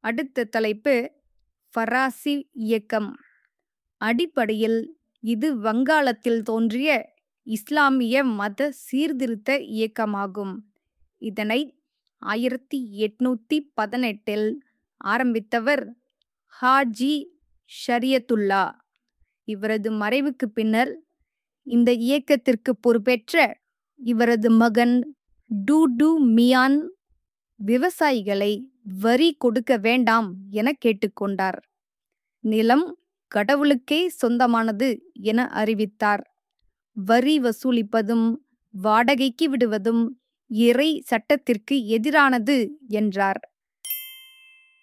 அடுத்த தலைப்பு ஃபராசி இயக்கம் அடிப்படையில் இது வங்காளத்தில் தோன்றிய இஸ்லாமிய மத சீர்திருத்த இயக்கமாகும் இதனை ஆயிரத்தி எட்நூத்தி பதினெட்டில் ஆரம்பித்தவர் ஹாஜி ஷரியத்துல்லா இவரது மறைவுக்கு பின்னர் இந்த இயக்கத்திற்கு பொறுப்பேற்ற இவரது மகன் டூடு மியான் விவசாயிகளை வரி கொடுக்க வேண்டாம் என கேட்டுக்கொண்டார் நிலம் கடவுளுக்கே சொந்தமானது என அறிவித்தார் வரி வசூலிப்பதும் வாடகைக்கு விடுவதும் இறை சட்டத்திற்கு எதிரானது என்றார்